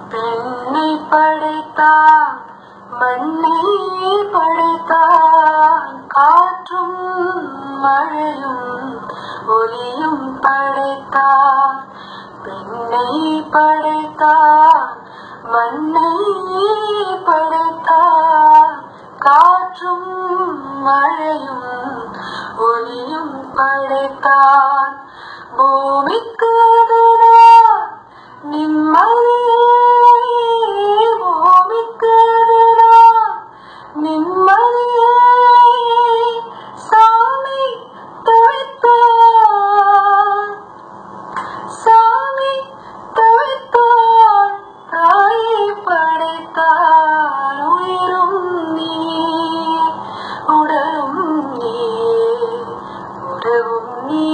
பெண்ணை படைத்தான் மண்ணை படைத்தான் காற்றும் மழையும் ஒலியும் படைத்தான் பெண்ணை படைத்தான் மண்ணை படைத்தான் காற்றும் மழையும் ஒலியும் படைத்தான் பூமிக்கு அதுதான் நிம்மதி பூமிக்கு அதுதான் நிம்மதியை சாமி தவித்தான் சாமி தவித்தான் தாயை படைத்தான் உயிரும் நீ உடலும் நீ உறவும் நீ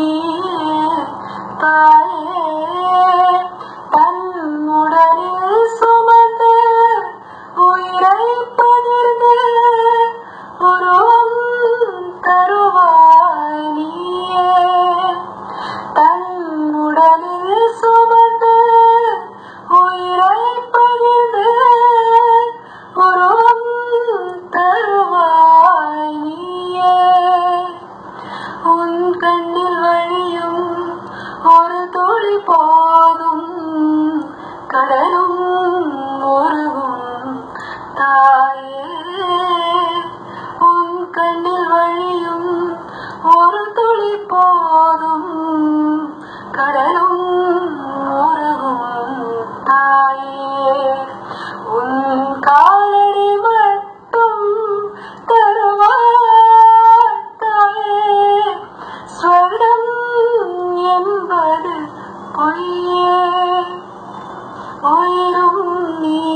தாயே தன் உடலில் சுமந்து உயிரை பகிர்ந்து உருவம் தருவாய் நீயே தன் உடலில் சுமந்து உயிரை பகிர்ந்து உருவம் தருவாய் நீயே உன் கண்ணில் வழியும் ஒரு துளி போதும் கடலும் உருகும் தாயே உன் கண்ணில் வழியும் ஒரு துளி போதும் கடலும் உருகும் தாயே உன் காலடி மட்டும் தருவாய் தாயே ஸ்வர்ணம் என்பது பொய்யே உயிரும் நீ